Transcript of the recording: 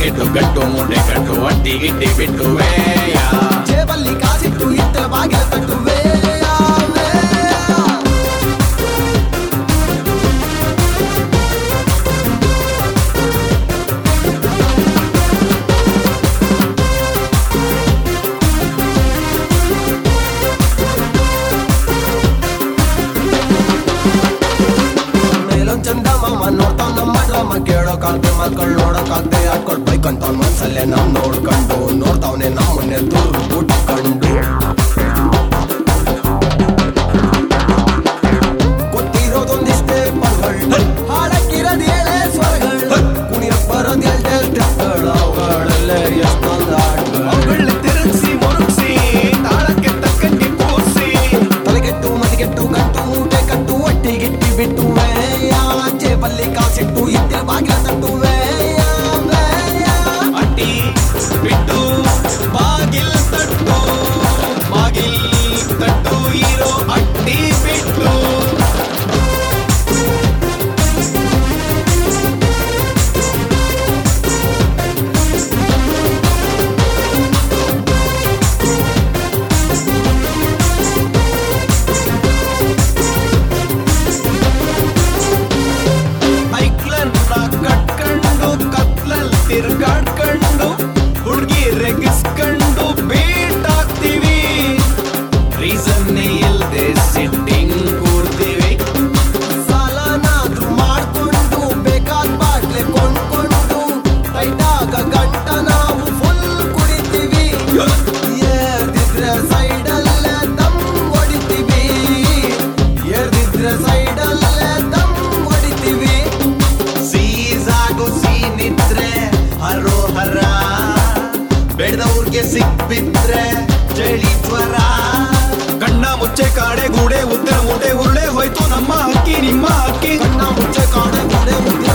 ತಲೆಗೆಟ್ಟು ಗಟ್ಟು ಮೂಟೆ ಕಟ್ಟು ಅಟ್ಟಿ ಗಿಟ್ಟಿ ಬಿಟ್ಟುವೇಯ ಜೇಬಲ್ಲಿ ಕಾಸಿಟ್ಟು ಇತ್ತ ಬಾಗಿಲ ತಟ್ಟುವೆ ಮೇಲೊಂದ್ ಚಂದ ಮಾಮ ನೋಡ್ತಾವ್ ನಮ್ಮ ಡ್ರಾಮ ಕೇಳೋಕಾಗ್ದೆ ಮಕ್ಕಳು ನೋಡೋಕಾಗ್ದೆ ಹಾಕೊಳ್ ಬೈಕ್ ಅಂತ ಮನ್ಸಲ್ಲೇ ನಾವ್ ನೋಡ್ಕೊಂಡು ನೋಡ್ತಾವ್ನೆ ನಮ್ಮನ್ನೇ ದೂರ ಬಿಟ್ಕೊಂಡು ಗೊತ್ತಿರೋದೊಂದಿಷ್ಟೇ ಪದಗಳು ಹಾಡಕ್ಕಿರೋದ್ ಏಳೇ ಸ್ವರಗಳು ಕುಣಿಯಕ್ ಬರೋದ್ ಎಲ್ಡೆ ಸ್ಟೆಪ್ಗಳು ಅವುಗಳಲ್ಲೇ ಎಷ್ಟೊಂದು ಹಾಡುಗಳು ಅವುಗಳನ್ನ ತಿರುಗಿಸಿ ಮುರುಗಿಸಿ ತಾಳಕ್ಕೆ ತಕ್ಕಂಗೆ ಕೂರಿಸಿ ತಲೆಗೆಟ್ಟು ಮದಿಗೆಟ್ಟು ಗಂಟು ಮೂಟೆ ಕಟ್ಟು ಒಟ್ಟಿಗಿಟ್ಟಿ ಬಿಟ್ಟುವೆ ಜೇಬಲ್ಲಿ ಕಾಸಿಟ್ಟು ಇದ್ದಿಲ್ ಬಾಗಿಲ ತಟ್ಟುವೆ ಅಟ್ಟಿ ಬಿಟ್ಟು ಬಾಗಿಲ್ ತಟ್ಟು ಬಾಗಿಲ್ ತಟ್ಟು ಇರೋ ಅಟ್ಟಿ ಬಿಟ್ಟು ಐಕ್ಲನ್ನ ಕಟ್ಕೊಂಡು ಕತ್ಲಲ್ ತಿರ್ಗಾಡ್ಕೊಂಡು ಹುಡ್ಗಿ ರೆಗಿಸ್ಕೊಂಡು ಬೀಟ್ ಹಾಕ್ತೀವಿ ರೀಸನ್ ಇಲ್ದೆ ಸಿಟ್ಟಿಂಗ್ ಕೂರ್ತೀವಿ ಸಾಲನಾದ್ರೂ ಮಾಡ್ಕೊಂಡು ಬೇಕಾದ ಬಾಟ್ಲೆ ಕೊಂಡ್ಕೊಂಡು ಟೈಟಾಗ ಗಂಟ ನಾವು ಫುಲ್ ಕುಡಿತೀವಿ ಏರ್ದಿದ್ರೆ ಸೈಡಲ್ಲೇ ದಮ್ ಹೊಡಿತೀವಿ ಏರ್ದಿದ್ರೆ ಸೈಡಲ್ಲೇ ದಮ್ ಹೊಡಿತೀವಿ ಸೀಸಾಗೋ ಸೀನಿದ್ರೆ ಹರೋ ಹರ ಬೆಳೆದವ್ರಿಗೆ ಸಿಕ್ಬಿದ್ರೆ ಚಳಿ ಜ್ವರ ಕಣ್ಣ ಮುಚ್ಚೆ ಕಾಡೆ ಗೂಡೆ ಉತ್ತರ ಮೂಟೆ ಉರುಳೆ ಹೋಯ್ತು ನಮ್ಮ ಅಕ್ಕಿ ನಿಮ್ಮ ಅಕ್ಕಿ ಕಣ್ಣ ಮುಚ್ಚೆ ಕಾಡೆ ಗೋಡೆ ಮುದ್ದೆ